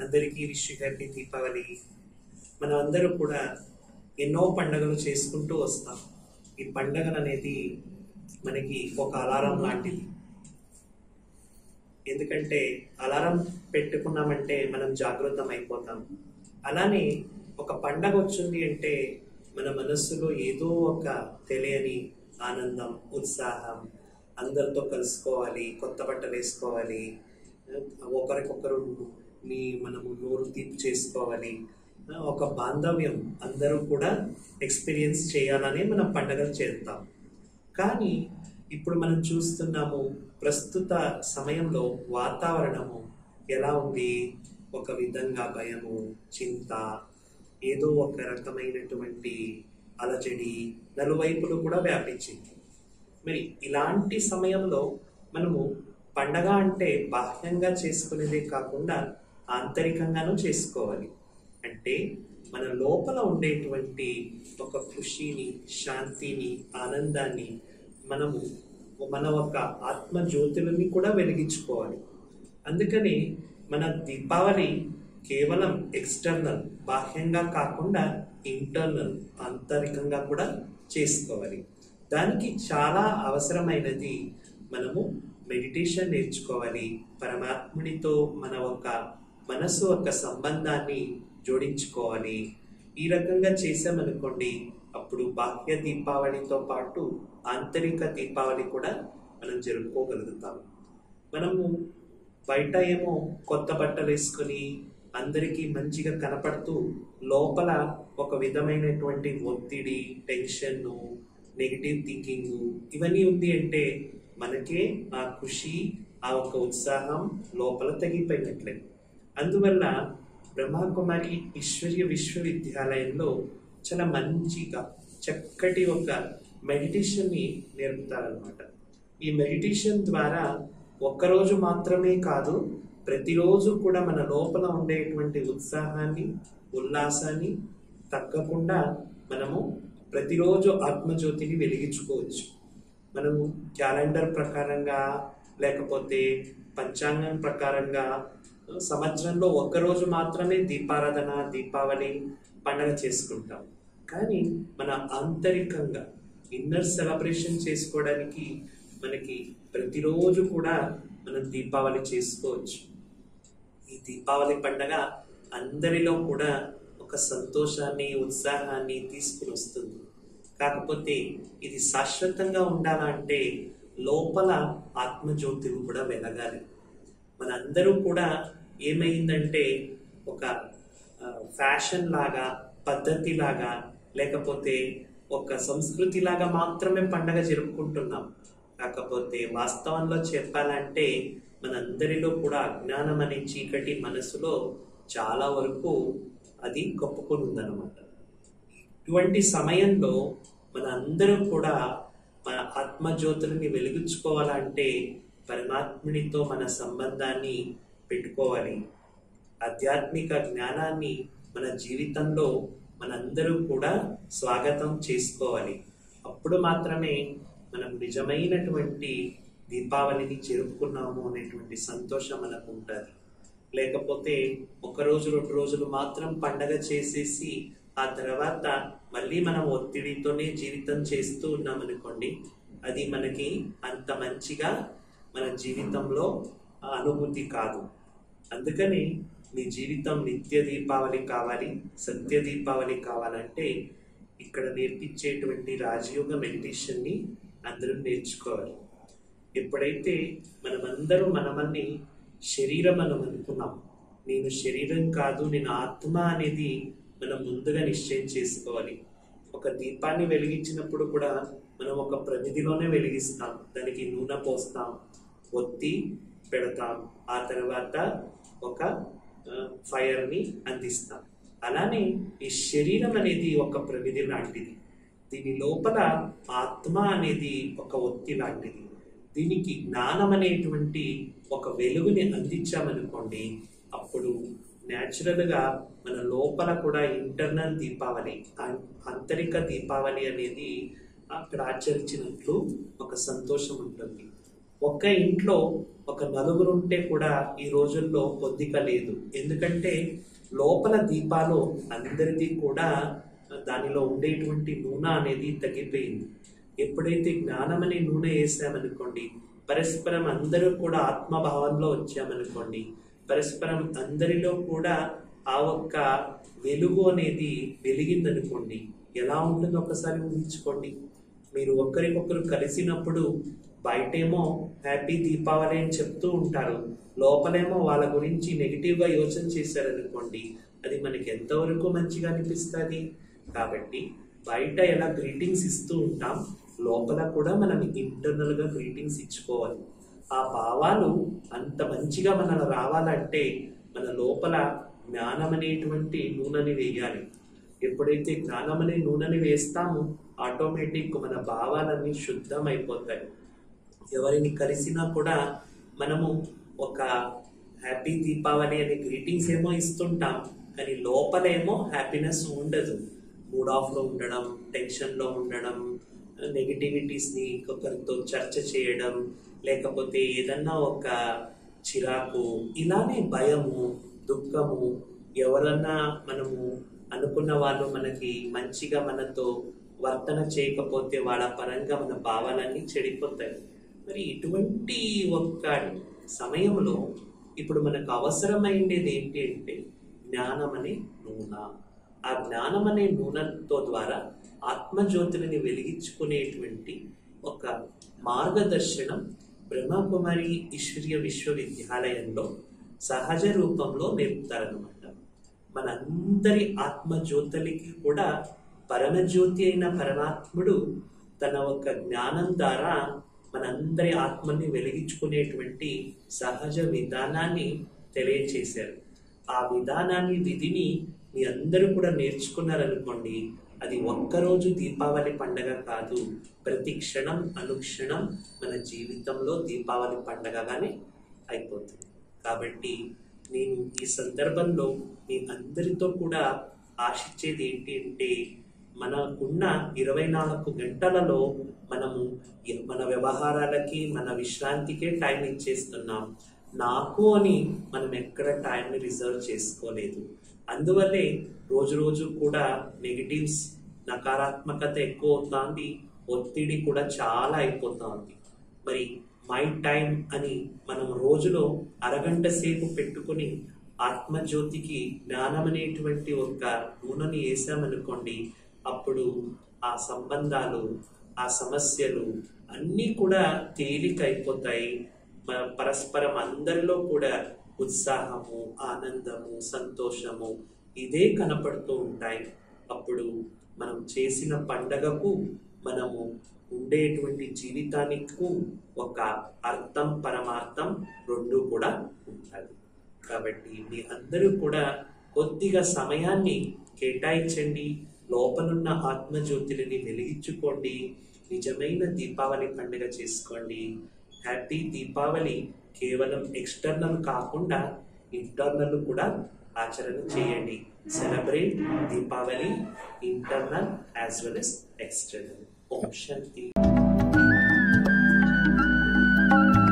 అందరికీ రిషి హ్యాపీ దీపావళి మనం అందరూ కూడా ఎన్నో పండుగలు చేసుకుంటూ వస్తాం ఈ పండుగలు అనేది మనకి ఒక అలారం లాంటిది ఎందుకంటే అలారం పెట్టుకున్నామంటే మనం జాగృతం అయిపోతాం అలానే ఒక పండగ వచ్చింది అంటే మన మనస్సులో ఏదో ఒక తెలియని ఆనందం ఉత్సాహం అందరితో కలుసుకోవాలి కొత్త బట్టలు వేసుకోవాలి ఒకరికొకరు ని మనము నోరు తీపి చేసుకోవాలి ఒక బాంధవ్యం అందరూ కూడా ఎక్స్పీరియన్స్ చేయాలని మనం పండగలు చేస్తాం కానీ ఇప్పుడు మనం చూస్తున్నాము ప్రస్తుత సమయంలో వాతావరణము ఎలా ఉంది ఒక విధంగా భయము చింత ఏదో ఒక రకమైనటువంటి అలజడి నలువైపులు కూడా వ్యాపించింది మరి ఇలాంటి సమయంలో మనము పండగ అంటే బాహ్యంగా చేసుకునేదే కాకుండా ఆంతరికంగానూ చేసుకోవాలి అంటే మన లోపల ఉండేటువంటి ఒక ఖుషిని శాంతిని ఆనందాన్ని మనము మన ఒక ఆత్మ జ్యోతులని కూడా వెలిగించుకోవాలి అందుకని మన దీపావళి కేవలం ఎక్స్టర్నల్ బాహ్యంగా కాకుండా ఇంటర్నల్ ఆంతరికంగా కూడా చేసుకోవాలి దానికి చాలా అవసరమైనది మనము మెడిటేషన్ నేర్చుకోవాలి పరమాత్మునితో మన ఒక మనసు ఒక సంబంధాన్ని జోడించుకోవాలి ఈ రకంగా చేసామనుకోండి అప్పుడు బాహ్య దీపావళితో పాటు ఆంతరిక దీపావళి కూడా మనం జరుపుకోగలుగుతాం మనము బయట ఏమో కొత్త బట్టలు వేసుకొని అందరికీ మంచిగా కనపడుతూ లోపల ఒక విధమైనటువంటి ఒత్తిడి టెన్షన్ నెగిటివ్ థింకింగ్ ఇవన్నీ ఉంది అంటే మనకే ఆ ఖుషి ఆ ఒక ఉత్సాహం లోపల తగ్గిపోయినట్లే అందువల్ల బ్రహ్మకుమారి ఈశ్వర్య విశ్వవిద్యాలయంలో చాలా మంచిగా చక్కటి ఒక మెడిటేషన్ని నేర్పుతారనమాట ఈ మెడిటేషన్ ద్వారా ఒక్కరోజు మాత్రమే కాదు ప్రతిరోజు కూడా మన లోపల ఉండేటువంటి ఉత్సాహాన్ని ఉల్లాసాన్ని తగ్గకుండా మనము ప్రతిరోజు ఆత్మజ్యోతిని వెలిగించుకోవచ్చు మనము క్యాలెండర్ ప్రకారంగా లేకపోతే పంచాంగం ప్రకారంగా సంవత్సరంలో ఒక్కరోజు మాత్రమే దీపారాధన దీపావళి పండగ చేసుకుంటాం కానీ మన ఆంతరికంగా ఇన్నర్ సెలబ్రేషన్ చేసుకోవడానికి మనకి ప్రతిరోజు కూడా మనం దీపావళి చేసుకోవచ్చు ఈ దీపావళి పండగ అందరిలో కూడా ఒక సంతోషాన్ని ఉత్సాహాన్ని తీసుకుని వస్తుంది కాకపోతే ఇది శాశ్వతంగా ఉండాలంటే లోపల ఆత్మజ్యోతులు కూడా వెలగాలి మనందరూ కూడా ఏమైందంటే ఒక ఫ్యాషన్ లాగా పద్ధతి లాగా లేకపోతే ఒక సంస్కృతి లాగా మాత్రమే పండగ జరుపుకుంటున్నాం కాకపోతే వాస్తవంలో చెప్పాలంటే మనందరిలో కూడా అజ్ఞానం అనే చీకటి మనసులో చాలా వరకు అది కప్పుకొని ఉందన్నమాట ఇటువంటి సమయంలో మన అందరూ కూడా మన ఆత్మజ్యోతులని వెలిగించుకోవాలంటే పరమాత్మునితో మన సంబంధాన్ని పెట్టుకోవాలి ఆధ్యాత్మిక జ్ఞానాన్ని మన జీవితంలో మనందరూ కూడా స్వాగతం చేసుకోవాలి అప్పుడు మాత్రమే మనం నిజమైనటువంటి దీపావళిని జరుపుకున్నాము అనేటువంటి సంతోషం మనకు ఉంటుంది లేకపోతే ఒక రోజు రెండు రోజులు మాత్రం పండగ చేసేసి ఆ తర్వాత మళ్ళీ మనం ఒత్తిడితోనే జీవితం చేస్తూ ఉన్నాం అనుకోండి అది మనకి అంత మంచిగా మన జీవితంలో అనుభూతి కాదు అందుకని మీ జీవితం నిత్య దీపావళి కావాలి సత్య దీపావళి కావాలంటే ఇక్కడ నేర్పించేటువంటి రాజయోగ మెడిటేషన్ని అందరూ నేర్చుకోవాలి ఎప్పుడైతే మనమందరూ మనమన్ని శరీరం మనం అనుకున్నాం నేను శరీరం కాదు నేను ఆత్మ అనేది మనం ముందుగా నిశ్చయం చేసుకోవాలి ఒక దీపాన్ని వెలిగించినప్పుడు కూడా మనం ఒక ప్రమిదిలోనే వెలిగిస్తాం దానికి నూనె పోస్తాం ఒత్తి పెడతాం ఆ తర్వాత ఒక ఫైర్ని అందిస్తాం అలానే ఈ శరీరం అనేది ఒక ప్రమిది లాంటిది దీని లోపల ఆత్మ అనేది ఒక ఒత్తి లాంటిది దీనికి జ్ఞానం అనేటువంటి ఒక వెలుగుని అందించామనుకోండి అప్పుడు న్యాచురల్గా మన లోపల కూడా ఇంటర్నల్ దీపావళి ఆంతరిక దీపావళి అనేది అక్కడ ఆచరించినట్లు ఒక సంతోషం ఉంటుంది ఒక్క ఇంట్లో ఒక నలుగురు ఉంటే కూడా ఈ రోజుల్లో కొద్దిక లేదు ఎందుకంటే లోపల దీపాలు అందరిది కూడా దానిలో ఉండేటువంటి నూనె అనేది తగ్గిపోయింది ఎప్పుడైతే జ్ఞానం అనే నూనె వేసామనుకోండి పరస్పరం అందరూ కూడా ఆత్మభావంలో వచ్చామనుకోండి పరస్పరం అందరిలో కూడా ఆ ఒక్క వెలుగు అనేది వెలిగిందనుకోండి ఎలా ఉంటుందో ఒకసారి ఊహించుకోండి మీరు ఒకరికొకరు కలిసినప్పుడు బయటేమో హ్యాపీ దీపావళి అని చెప్తూ ఉంటారు లోపలేమో వాళ్ళ గురించి నెగిటివ్గా యోచన చేశారనుకోండి అది మనకి ఎంతవరకు మంచిగా అనిపిస్తుంది కాబట్టి బయట ఎలా గ్రీటింగ్స్ ఇస్తూ ఉంటాం లోపల కూడా మనం ఇంటర్నల్గా గ్రీటింగ్స్ ఇచ్చుకోవాలి ఆ భావాలు అంత మంచిగా మనకు రావాలంటే మన లోపల జ్ఞానం అనేటువంటి నూనెని వేయాలి ఎప్పుడైతే జ్ఞానం అనే నూనెని వేస్తామో ఆటోమేటిక్ మన భావాలన్నీ శుద్ధమైపోతాయి ఎవరిని కలిసినా కూడా మనము ఒక హ్యాపీ దీపావళి అనే గ్రీటింగ్స్ ఏమో ఇస్తుంటాం కానీ లోపలేమో హ్యాపీనెస్ ఉండదు మూడ్ ఆఫ్లో ఉండడం టెన్షన్లో ఉండడం నెగిటివిటీస్ని ఒకరితో చర్చ చేయడం లేకపోతే ఏదన్నా ఒక చిరాకు ఇలానే భయము దుఃఖము ఎవరన్నా మనము అనుకున్న వాళ్ళు మనకి మంచిగా మనతో వర్తన చేయకపోతే వాళ్ళ పరంగా మన భావాలన్నీ చెడిపోతాయి మరి ఇటువంటి ఒక్క సమయంలో ఇప్పుడు మనకు అవసరమైండేది ఏంటి అంటే జ్ఞానం అనే నూనె ఆ జ్ఞానం అనే నూనెతో ద్వారా ఆత్మజ్యోతులని వెలిగించుకునేటువంటి ఒక మార్గదర్శనం బ్రహ్మకుమారి ఈశ్వర్య విశ్వవిద్యాలయంలో సహజ రూపంలో నేర్పుతారనమాట మనందరి ఆత్మజ్యోతులకి కూడా పరమజ్యోతి అయిన పరమాత్ముడు తన ఒక జ్ఞానం ద్వారా మనందరి ఆత్మని వెలిగించుకునేటువంటి సహజ విధానాన్ని తెలియచేశారు ఆ విధానాన్ని విధిని మీ అందరూ కూడా నేర్చుకున్నారనుకోండి అది ఒక్కరోజు దీపావళి పండగ కాదు ప్రతి క్షణం అనుక్షణం మన జీవితంలో దీపావళి పండగగానే అయిపోతుంది కాబట్టి నేను ఈ సందర్భంలో మీ అందరితో కూడా ఆశించేది ఏంటి అంటే మనకున్న ఇరవై నాలుగు గంటలలో మనము మన వ్యవహారాలకి మన విశ్రాంతికే టైం ఇచ్చేస్తున్నాం నాకు అని మనం ఎక్కడ టైంని రిజర్వ్ చేసుకోలేదు అందువల్లే రోజు రోజు కూడా నెగిటివ్స్ నకారాత్మకత ఎక్కువ అవుతుంది ఒత్తిడి కూడా చాలా అయిపోతుంది మరి మై టైం అని మనం రోజులో అరగంట సేపు పెట్టుకుని ఆత్మజ్యోతికి జ్ఞానం అనేటువంటి ఒక నూనెని వేసామనుకోండి అప్పుడు ఆ సంబంధాలు ఆ సమస్యలు అన్నీ కూడా తేలిక అయిపోతాయి మన పరస్పరం అందరిలో కూడా ఉత్సాహము ఆనందము సంతోషము ఇదే కనపడుతూ ఉంటాయి అప్పుడు మనం చేసిన పండగకు మనము ఉండేటువంటి జీవితానికి ఒక అర్థం పరమార్థం రెండు కూడా ఉంటుంది కాబట్టి మీ అందరూ కూడా కొద్దిగా సమయాన్ని కేటాయించండి లోపలున్న ఆత్మజ్యోతులని వెలిగించుకోండి నిజమైన దీపావళి పండుగ చేసుకోండి హ్యాపీ దీపావళి కేవలం ఎక్స్టర్నల్ కాకుండా ఇంటర్నల్ కూడా ఆచరణ చేయండి celebrate Deepavali internal as well as external ఓం శాంతి